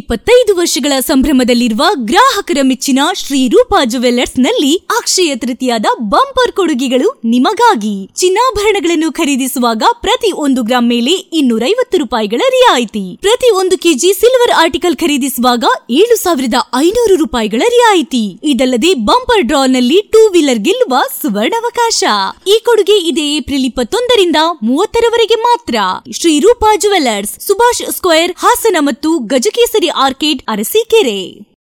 ಇಪ್ಪತ್ತೈದು ವರ್ಷಗಳ ಸಂಭ್ರಮದಲ್ಲಿರುವ ಗ್ರಾಹಕರ ಮೆಚ್ಚಿನ ಶ್ರೀ ರೂಪಾ ಜುವೆಲ್ಲರ್ಸ್ ನಲ್ಲಿ ಅಕ್ಷಯ ತೃತೀಯದ ಬಂಪರ್ ಕೊಡುಗೆಗಳು ನಿಮಗಾಗಿ ಚಿನ್ನಾಭರಣಗಳನ್ನು ಖರೀದಿಸುವಾಗ ಪ್ರತಿ ಒಂದು ಗ್ರಾಂ ಮೇಲೆ ಇನ್ನೂರೈವತ್ತು ರೂಪಾಯಿಗಳ ರಿಯಾಯಿತಿ ಪ್ರತಿ ಒಂದು ಕೆಜಿ ಸಿಲ್ವರ್ ಆರ್ಟಿಕಲ್ ಖರೀದಿಸುವಾಗ ಏಳು ಸಾವಿರದ ಐನೂರು ರೂಪಾಯಿಗಳ ರಿಯಾಯಿತಿ ಇದಲ್ಲದೆ ಬಂಪರ್ ಡ್ರಾ ನಲ್ಲಿ ಟೂ ವೀಲರ್ ಗೆಲ್ಲುವ ಸುವರ್ಣಾವಕಾಶ ಈ ಕೊಡುಗೆ ಇದೆ ಏಪ್ರಿಲ್ ಇಪ್ಪತ್ತೊಂದರಿಂದ ಮೂವತ್ತರವರೆಗೆ ಮಾತ್ರ ಶ್ರೀ ರೂಪಾ ಜುವೆಲ್ಲರ್ಸ್ ಸುಭಾಷ್ ಸ್ಕ್ವೇರ್ ಹಾಸನ ಮತ್ತು ಗಜಕೇಸರಿ ಆರ್ಕೇಡ್ ಅರಸೀಕೆರೆ